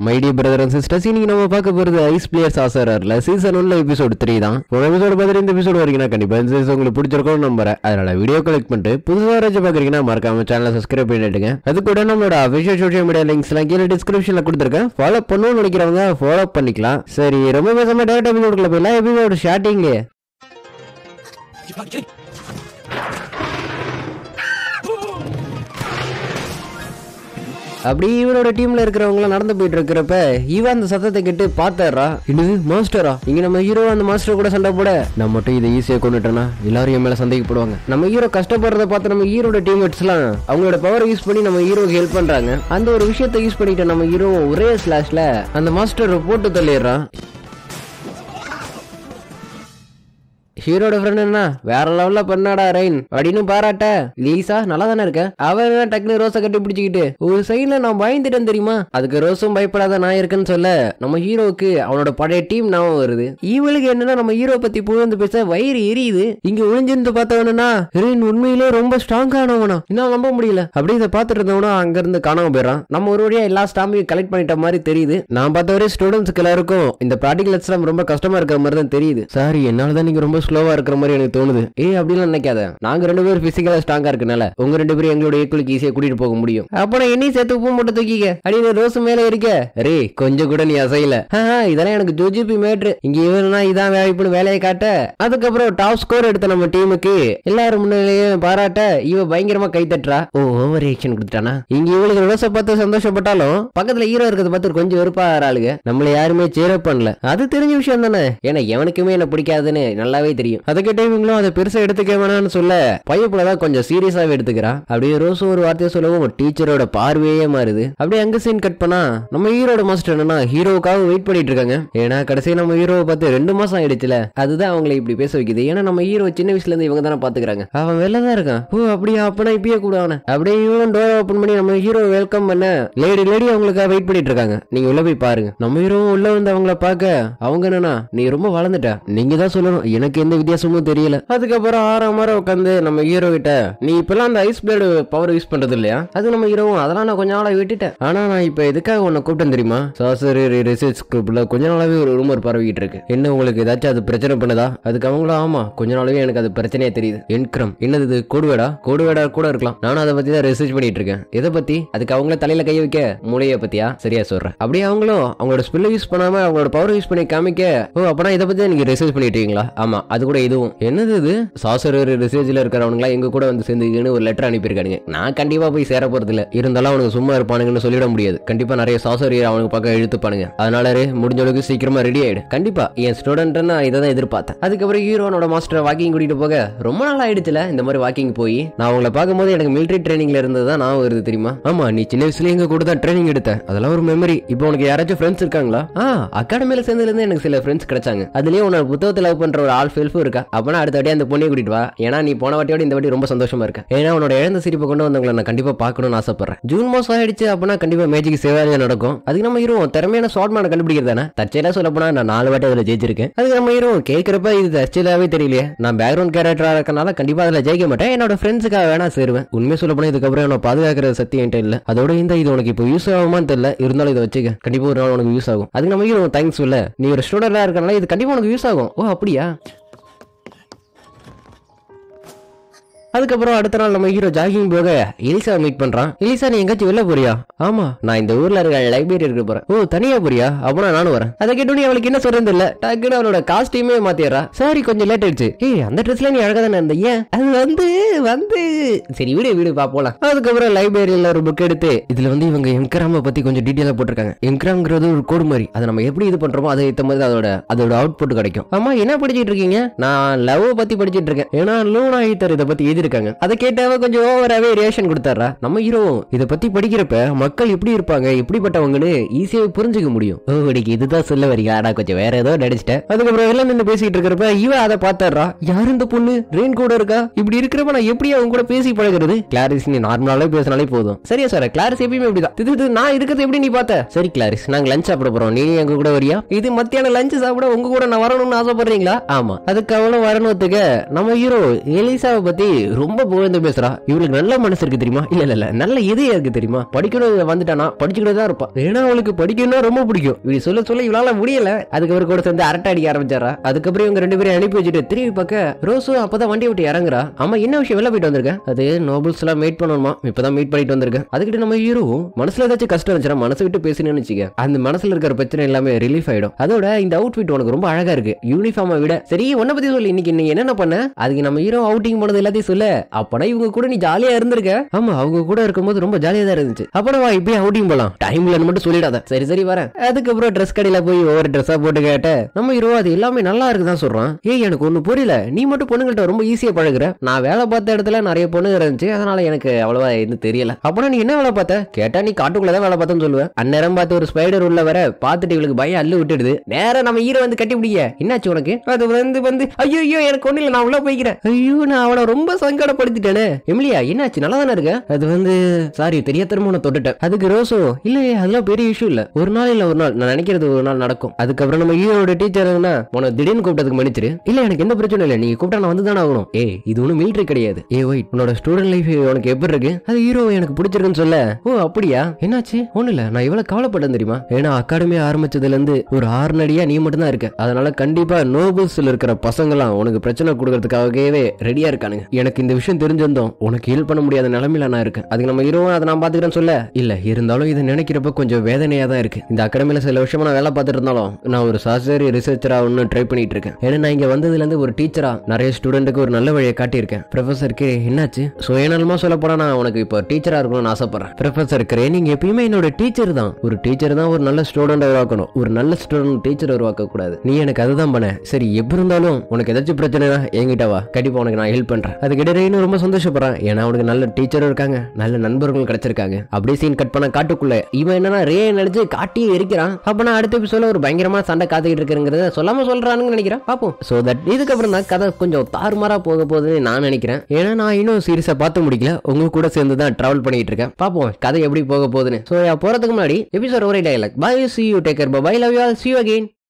mighty brother and sisters இன்னைக்கு நம்ம பார்க்க போறது ஐஸ் பிளேயர்ஸ் ஆசரர்ல சீசன் ஒன்ல எபிசோட் த்ரீ தான் ஒரு எபிசோட் பார்த்துட்டு இந்த எபிசோட் வரைக்கும் கண்டிப்பா இந்த season உங்களுக்கு பிடிச்சிருக்கும் நம்புறேன் அதனால வீடியோ கலெக்ட் பண்ணிட்டு புதுசாக யாராச்சும் பாக்குறீங்கன்னா மறக்காம சேனலை சப்ஸ்கிரைப் பண்ணிட்டுங்க அது கூட நம்மளோட அபிஷியல் சோஷியல் மீடியா லிங்க்ஸ் எல்லாம் கீழே டிஸ்கிரிப்ஷன்ல கொடுத்துருக்கேன் ஃபாலோ பண்ணணும்னு நினைக்கிறவங்க ஃபாலோ பண்ணிக்கலாம் சரி ரொம்ப பேசாம டேரக்ட் எபிசோடுக்குள்ள போயிடலாம் எபிசோட் ஸ்டார்டிங்லேயே அப்படி இவனோட டீம்ல இருக்கிறவங்க நடந்து போயிட்டு இருக்கிறப்ப இவன் அந்த சத்தத்தை கேட்டு பாத்தாரா இது மாஸ்டரா இங்க நம்ம ஹீரோ அந்த மாஸ்டர் கூட சண்டை போட நம்ம மட்டும் இதை ஈஸியா கொண்டுட்டோம்னா எல்லாரும் என் மேல சந்தேகப்படுவாங்க நம்ம ஹீரோ கஷ்டப்படுறத பார்த்து நம்ம ஹீரோட டீம்மேட்ஸ் எல்லாம் அவங்களோட பவர் யூஸ் பண்ணி நம்ம ஹீரோக்கு ஹெல்ப் பண்றாங்க அந்த ஒரு விஷயத்தை யூஸ் பண்ணிட்டு நம்ம ஹீரோ ஒரே ஸ்லாஷ்ல அந்த மாஸ்டர் போட்டு தள்ளிடுறான் ஹீரோட ஃப்ரெண்ட் என்ன வேற லெவல்ல பண்ணாடா ரெயின் அப்படின்னு பாராட்ட லீசா நல்லா தானே இருக்க அவன் என்ன டக்குனு ரோஸை கட்டி பிடிச்சிக்கிட்டு ஒரு சைட்ல நான் பயந்துட்டேன் தெரியுமா அதுக்கு ரோஸும் பயப்படாத நான் இருக்கேன்னு சொல்ல நம்ம ஹீரோவுக்கு அவனோட பழைய டீம் ஞாபகம் வருது இவளுக்கு என்னன்னா நம்ம ஹீரோ பத்தி புகழ்ந்து பேச வயிறு எரியுது இங்க ஒளிஞ்சிருந்து பார்த்தவனா ரெயின் உண்மையிலே ரொம்ப ஸ்ட்ராங்கானவனா இன்னும் நம்ப முடியல அப்படியே இதை பார்த்துட்டு இருந்தவனா அங்க இருந்து காணாம போயிடறான் நம்ம ஒரு வழியா எல்லா ஸ்டாம்பையும் கலெக்ட் பண்ணிட்ட மாதிரி தெரியுது நான் பார்த்த வரை ஸ்டூடெண்ட்ஸ்க்கு எல்லாருக்கும் இந்த ப்ராக்டிகல் எக்ஸாம் ரொம்ப கஷ்டமா இருக்கிற மாதிரி தான் தெரியுது சாரி என்னால தான் நீங்க ரொம்ப ஸ்லோவா இருக்கிற மாதிரி எனக்கு தோணுது ஏய் அப்படிலாம் நினைக்காத நாங்க ரெண்டு பேரும் பிசிக்கலா ஸ்ட்ராங்கா இருக்கனால உங்க ரெண்டு பேரும் எங்களோட ஈக்குவலுக்கு ஈஸியா கூட்டிட்டு போக முடியும் அப்ப நான் என்னையும் சேர்த்து உப்பு மட்டும் தூக்கிக்க அப்படின்னு ரோஸ் மேல இருக்க ரே கொஞ்சம் கூட நீ அசையல ஆஹா, இதெல்லாம் எனக்கு ஜோஜிபி மேட்ரு இங்க இவனா இதான் வாய்ப்புன்னு வேலையை காட்ட அதுக்கப்புறம் டாப் ஸ்கோர் எடுத்த நம்ம டீமுக்கு எல்லாரும் முன்னிலையும் பாராட்ட இவ பயங்கரமா கை தட்டுறா ஓ ஓவர் ரியாக்ஷன் கொடுத்துட்டானா இங்க இவளுக்கு ரோஸை பார்த்து சந்தோஷப்பட்டாலும் பக்கத்துல ஹீரோ இருக்கிறத பார்த்து கொஞ்சம் வெறுப்பா ஆளுங்க நம்மள யாருமே சேர பண்ணல அது தெரிஞ்ச விஷயம் தானே ஏன்னா எவனுக்குமே என்ன பிடிக்காதுன்னு நல்லாவே தெரியும் அதை கேட்ட இவங்களும் அதை பெருசா எடுத்துக்க வேணாம்னு சொல்ல பையப்புலதான் கொஞ்சம் சீரியஸாவே எடுத்துக்கிறான் அப்படியே ரோஸும் ஒரு வார்த்தையை சொல்லவும் டீச்சரோட பார்வையே மாறுது அப்படியே அங்க சீன் கட் பண்ணா நம்ம ஹீரோட மாஸ்டர் என்னன்னா ஹீரோவுக்காக வெயிட் பண்ணிட்டு இருக்காங்க ஏன்னா கடைசி நம்ம ஹீரோவை பார்த்து ரெண்டு மாசம் ஆயிடுச்சுல அதுதான் அவங்களை இப்படி பேச வைக்குது ஏன்னா நம்ம ஹீரோ சின்ன வயசுல இருந்து இவங்க தானே பாத்துக்கிறாங்க அவன் வெளில தான் இருக்கான் ஓ அப்படியா அப்பனா இப்பயே கூட அவனை அப்படியே இவனும் டோர் ஓபன் பண்ணி நம்ம ஹீரோ வெல்கம் பண்ண லேடி லேடி அவங்களுக்காக வெயிட் பண்ணிட்டு இருக்காங்க நீங்க உள்ள போய் பாருங்க நம்ம ஹீரோ உள்ள வந்து அவங்கள பார்க்க அவங்க என்னன்னா நீ ரொம்ப வளர்ந்துட்ட நீங்க தான் சொல்லணும் எனக்கு எந்த வித்தியாசமும் தெரியல அதுக்கப்புறம் ஆறாம் மாரம் உட்காந்து நம்ம ஹீரோ கிட்ட நீ இப்பெல்லாம் அந்த ஐஸ் பிளேடு பவர் யூஸ் பண்றது இல்லையா அது நம்ம ஹீரோவும் அதெல்லாம் நான் கொஞ்ச நாளா விட்டுட்டேன் ஆனா நான் இப்ப எதுக்காக உன்னை கூப்பிட்டேன் தெரியுமா சாசரி ரிசர்ச் குரூப்ல கொஞ்ச நாளாவே ஒரு ரூமர் பரவிக்கிட்டு இருக்கு என்ன உங்களுக்கு ஏதாச்சும் அது பிரச்சனை பண்ணுதா அதுக்கு அவங்களும் ஆமா கொஞ்ச நாளாவே எனக்கு அது பிரச்சனையே தெரியுது என்கிரம் என்னது இது கோடுவேடா கோடுவேடா கூட இருக்கலாம் நானும் அதை பத்தி தான் ரிசர்ச் பண்ணிட்டு இருக்கேன் எதை பத்தி அதுக்கு அவங்கள தலையில கை வைக்க மூளைய பத்தியா சரியா சொல்றேன் அப்படியே அவங்களும் அவங்களோட ஸ்பில்ல யூஸ் பண்ணாம அவங்களோட பவர் யூஸ் பண்ணி காமிக்க ஓ அப்பனா இதை பத்தி தான் நீங்க ரிசர்ச் பண்ணிட்டு இருக்கீங்களா ஆமா அது கூட இதுவும் என்னது இது சாசர் ரிசர்ச்ல இருக்கிறவங்களா எங்க கூட வந்து சேர்ந்துக்கின்னு ஒரு லெட்டர் அனுப்பியிருக்கானுங்க நான் கண்டிப்பா போய் சேர போறது இல்ல இருந்தாலும் அவனுக்கு சும்மா இருப்பானுங்கன்னு சொல்லிட முடியாது கண்டிப்பா நிறைய சாசர் அவனுக்கு பக்கம் இழுத்துப்பானுங்க அதனால ரே, முடிஞ்ச அளவுக்கு சீக்கிரமா ரெடி ஆயிடு கண்டிப்பா என் ஸ்டூடெண்ட் நான் இதை தான் எதிர்பார்த்தேன் அதுக்கப்புறம் ஹீரோனோட மாஸ்டர் வாக்கிங் கூட்டிட்டு போக ரொம்ப நாள் ஆயிடுச்சுல இந்த மாதிரி வாக்கிங் போய் நான் அவங்கள பார்க்கும்போது எனக்கு மிலிட்டரி ட்ரைனிங்ல இருந்தது தான் நான் வருது தெரியுமா ஆமா நீ சின்ன வயசுல எங்க கூட தான் ட்ரைனிங் எடுத்த அதெல்லாம் ஒரு மெமரி இப்போ உனக்கு யாராச்சும் ஃப்ரெண்ட்ஸ் இருக்காங்களா ஆ அகாடமியில சேர்ந்ததுல இருந்து எனக்கு சில ஃப்ரெண்ட்ஸ் கிடைச்சாங்க அதுலயே உன்னோட புத்தகத்தை லவ் பண்ற ஒரு ஆள் ஃபெல்ஃபும் இருக்கா அப்பனா அடுத்த வாட்டி அந்த பொண்ணையை கூட்டிட்டு வா ஏன்னா நீ போன வாட்டியோட இந்த வாட்டி ரொம்ப சந்தோஷமா இருக்க ஏன்னா உன்னோட இழந்த சிரிப்பை கொண்டு வந்தவங்களை நான் கண்டிப்பா பார்க்கணும்னு ஆசைப்படுறேன் ஜூன் மாசம் ஆயிடுச்சு அப்பனா கண்டிப்பா மேஜிக் சேவாலியா நடக்கும் அதுக்கு நம்ம ஹீரோ திறமையான ஷார்ட் மேன கண்டுபிடிக்கிறது தானே தற்செயலா சொல்ல போனா நான் நாலு வாட்டி அதுல ஜெயிச்சிருக்கேன் அதுக்கு நம்ம ஹீரோ கேட்கிறப்ப இது தற்செயலாவே தெரியலையே நான் பேக்ரவுண்ட் கேரக்டரா இருக்கனால கண்டிப்பா அதுல ஜெயிக்க மாட்டேன் என்னோட ஃப்ரெண்ட்ஸுக்காக வேணா சேருவேன் உண்மை சொல்ல போனா இதுக்கப்புறம் என்ன பாதுகாக்கிற சக்தி என்கிட்ட இல்ல அதோட இந்த இது உனக்கு இப்போ யூஸ் ஆகுமான்னு தெரியல இருந்தாலும் இதை வச்சுக்க கண்டிப்பா ஒரு நாள் உனக்கு யூஸ் ஆகும் அதுக்கு நம்ம ஹீரோ தேங்க்ஸ் சொல்ல நீ ஒரு ஸ்டூடெண்டா இருக்கனால இது கண்டிப்பா உனக்கு யூஸ் ஆகும் ஓ அப்படியா அதுக்கப்புறம் அடுத்த நாள் நம்ம ஹீரோ ஜாகிங் போக எலிசா மீட் பண்றான் எலிசா நீ எங்காச்சும் வெளில போறியா ஆமா நான் இந்த ஊர்ல இருக்க லைப்ரரி இருக்க போறேன் ஓ தனியா போறியா அப்பனா நானும் வரேன் அதை கேட்டு அவளுக்கு என்ன சொல்றது இல்ல டக்குன்னு அவளோட காஸ்டியூமே மாத்திடுறா சாரி கொஞ்சம் லேட் ஆயிடுச்சு ஏய் அந்த ட்ரெஸ்ல நீ அழகா தானே இருந்த ஏன் அது வந்து வந்து சரி வீடு வீடு பா போலாம் அதுக்கப்புறம் லைப்ரரியில ஒரு புக் எடுத்து இதுல வந்து இவங்க எம்கிராம பத்தி கொஞ்சம் டீட்டெயிலா போட்டிருக்காங்க எம்கிராம்ங்கிறது ஒரு கோடு மாதிரி அதை நம்ம எப்படி இது பண்றோமோ அதை ஏத்த மாதிரி அதோட அதோட அவுட்புட் கிடைக்கும் ஆமா என்ன படிச்சிட்டு இருக்கீங்க நான் லவ் பத்தி படிச்சிட்டு இருக்கேன் ஏன்னா லூனா ஈத்தர் இதை பத்தி எழுதிருக்காங்க அதை கேட்டவ கொஞ்சம் ஓவராவே ரியாக்ஷன் கொடுத்தாரா நம்ம ஹீரோ இதை பத்தி படிக்கிறப்ப மக்கள் எப்படி இருப்பாங்க எப்படிப்பட்டவங்கன்னு ஈஸியாவே புரிஞ்சுக்க முடியும் ஓ இடிக்கு இதுதான் சொல்ல வரீங்க ஆனா கொஞ்சம் வேற ஏதோ நடிச்சிட்டேன் அதுக்கப்புறம் எல்லாம் நின்று பேசிட்டு இருக்கிறப்ப இவ அதை பார்த்தாரா யார் இந்த பொண்ணு ரெயின் கூட இருக்கா இப்படி இருக்கிறப்ப நான் எப்படி அவங்க கூட பேசி பழகுறது கிளாரிஸ் நீ நார்மலாவே பேசினாலே போதும் சரியா சார் கிளாரிஸ் எப்பயுமே இப்படிதான் இது இது நான் இருக்கிறது எப்படி நீ பார்த்த சரி கிளாரிஸ் நாங்க லஞ்ச் சாப்பிட போறோம் நீ எங்க கூட வரியா இது மத்தியானம் லஞ்ச் சாப்பிட உங்க கூட நான் வரணும்னு ஆசைப்படுறீங்களா ஆமா அதுக்கு அவளும் வரணுத்துக்க நம்ம ஹீரோ எலிசாவை பத்தி ரொம்ப புகழ்ந்து பேசுறா இவளுக்கு நல்ல மனசு இருக்கு தெரியுமா இல்ல இல்ல இல்ல நல்ல இதயம் இருக்கு தெரியுமா படிக்கணும் வந்துட்டானா படிச்சுக்கிட்டு தான் இருப்பா ஏன்னா அவளுக்கு படிக்கணும்னா ரொம்ப பிடிக்கும் இப்படி சொல்ல சொல்ல இவளால முடியல அதுக்கப்புறம் கூட சேர்ந்து அரட்டை அடிக்க ஆரம்பிச்சாரா அதுக்கப்புறம் இவங்க ரெண்டு பேரும் அனுப்பி வச்சுட்டு திரும்பி பார்க்க ரோஸும் அப்பதான் வண்டி விட்டு இறங்குறா ஆமா என்ன விஷயம் வெளில போயிட்டு வந்திருக்கேன் அது நோபல்ஸ் எல்லாம் மீட் பண்ணணுமா இப்பதான் மீட் பண்ணிட்டு வந்திருக்கேன் அதுக்கிட்ட நம்ம ஹீரோ மனசுல ஏதாச்சும் கஷ்டம் இருந்துச்சுன்னா மனசை விட்டு பேசினேன்னு வச்சுக்க அந்த மனசுல இருக்கிற பிரச்சனை எல்லாமே ரிலீஃப் ஆயிடும் அதோட இந்த அவுட்ஃபிட் உனக்கு ரொம்ப அழகா இருக்கு யூனிஃபார்மை விட சரி உன்னை பத்தி சொல்லு இன்னைக்கு நீ என்னென்ன பண்ண அதுக்கு நம்ம ஹீரோ அவுட்டிங் போனது எல்லாத்தையும் சொல்ல அப்பனா இவங்க கூட நீ ஜாலியா இருந்திருக்க ஆமா அவங்க கூட இருக்கும்போது ரொம்ப ஜாலியா தான் இருந்துச்சு அப்பனா வா இப்பயே அவுட்டிங் போலாம் டைம்ல மட்டும் சொல்லிடாத சரி சரி வரேன் அதுக்கப்புறம் ட்ரெஸ் கடையில போய் ஒவ்வொரு ட்ரெஸ்ஸா போட்டு கேட்ட நம்ம ஹீரோ அது எல்லாமே நல்லா இருக்குதான் சொல்றான் ஏய் எனக்கு ஒண்ணு புரியல நீ மட்டும் பொண்ணுங்கள்ட்ட ரொம்ப ஈஸியா பழகுற நான் வேலை பார்த்த இடத்துல நிறைய பொண்ணுங்க இருந்துச்சு அதனால எனக்கு அவ்வளவா எதுவும் தெரியல அப்பனா நீ என்ன வேலை பார்த்த கேட்டா நீ காட்டுக்குள்ளதான் வேலை பார்த்தேன்னு சொல்லுவேன் அந்நேரம் பார்த்து ஒரு ஸ்பைடர் உள்ள வர பார்த்துட்டு இவளுக்கு பயம் அள்ளு விட்டுடுது நேரா நம்ம ஹீரோ வந்து கட்டி பிடிக்க என்னாச்சு உனக்கு அது வந்து வந்து ஐயோ ஐயோ எனக்கு ஒண்ணு இல்ல நான் உள்ள போய்க்கிறேன் ஐயோ நான் அவனை ரொம்ப சங்கடப்படுத்திட்டேனே எமிலியா என்னாச்சு நல்லா தானே இருக்க அது வந்து சாரி தெரியாதனமா உன்னை தொட்டுட்டேன் அதுக்கு ரோசோ இல்லையே அதெல்லாம் பெரிய இஷ்யூ இல்ல ஒரு நாள் இல்ல ஒரு நாள் நான் நினைக்கிறது ஒரு நாள் நடக்கும் அதுக்கப்புறம் நம்ம ஹீரோட டீச்சர் உன திடீர்னு கூப்பிட்டதுக்கு மன்னிச்சிரு இல்ல எனக்கு எந்த பிரச்சனை இல்ல நீங்க கூப்பிட்டா நான் வந்து தானே ஆகணும் ஏ இது ஒன்றும் மிலிட்டரி கிடையாது ஏ ஒய் உன்னோட ஸ்டூடெண்ட் லைஃப் உனக்கு எப்படி இருக்கு அது ஹீரோ எனக்கு பிடிச்சிருக்குன்னு சொல்ல ஓ அப்படியா என்னாச்சு ஒண்ணு இல்ல நான் இவ்வளவு கவலைப்பட்டேன் தெரியுமா ஏன்னா அகாடமி ஆரம்பிச்சதுல இருந்து ஒரு ஆறு நடியா நீ மட்டும் தான் இருக்க அதனால கண்டிப்பா நோபல்ஸ்ல இருக்கிற பசங்களாம் உனக்கு பிரச்சனை கொடுக்கறதுக்காகவே ரெடியா இருக்கானுங்க எனக்கு இந்த விஷயம் தெரிஞ்சிருந்தோம் உனக்கு ஹெல்ப் பண்ண முடியாத நிலைமையில நான் இருக்கேன் அதுக்கு நம்ம ஹீரோவும் அதை நான் பாத்துக்கிறேன்னு சொல்ல இல்ல இருந்தாலும் இதை நினைக்கிறப்ப கொஞ்சம் வேதனையா தான் இருக்கு இந்த அகாடமில சில விஷயமா நான் வேலை பார்த்துட்டு இருந்தாலும் நான் ஒரு சாஸ்திரி ரிசர்ச்சரா ஒன்னு ட்ரை பண்ணிட்டு இருக்கேன் ஏன்னா நான் இங்க வந்ததுல இருந்து ஒரு டீச்சரா நிறைய ஸ்டூடெண்ட்டுக்கு ஒரு நல்ல வழியை காட்டியிருக்கேன் ப்ரொஃபசர் கே என்னாச்சு சுயநலமா சொல்ல போனா நான் உனக்கு இப்போ டீச்சரா இருக்கணும்னு ஆசைப்படுறேன் ப்ரொஃபசர் கே நீங்க எப்பயுமே என்னோட டீச்சர் தான் ஒரு டீச்சர் தான் ஒரு நல்ல ஸ்டூடெண்ட் உருவாக்கணும் ஒரு நல்ல ஸ்டூடெண்ட் டீச்சர் உருவாக்க கூடாது நீ எனக்கு அதுதான் பண்ண சரி எப்படி இருந்தாலும் உனக்கு ஏதாச்சும் பிரச்சனைனா என்கிட்ட வா கண்டிப்பா உனக்கு நான் ஹெல்ப் பண்றேன் அதுக்கு இடையே ரொம்ப சந்தோஷப்படுறேன் ஏன்னா அவனுக்கு நல்ல டீச்சரும் இருக்காங்க நல்ல நண்பர்களும் கிடைச்சிருக்காங்க அப்படியே சீன் கட் பண்ண காட்டுக்குள்ள இவன் என்னன்னா ரே நடிச்சு காட்டியே எரிக்கிறான் அப்ப நான் அடுத்த எபிசோட ஒரு பயங்கரமான சண்டை காத்துக்கிட்டு இருக்குங்கிறத சொல்லாம சொல்றானுன்னு நினைக்கிறேன் பாப்போம் சோ தட் இதுக்கப்புறம் தான் கதை கொஞ்சம் தாறுமாறா போக போகுதுன்னு நான் நினைக்கிறேன் ஏன்னா நான் இன்னும் சீரியஸா பார்த்து முடிக்கல உங்க கூட சேர்ந்து தான் டிராவல் பண்ணிட்டு இருக்கேன் பாப்போம் கதை எப்படி போக போகுதுன்னு சோ போறதுக்கு முன்னாடி எபிசோட் ஒரே dialogue bye see you take care bye love you all see you again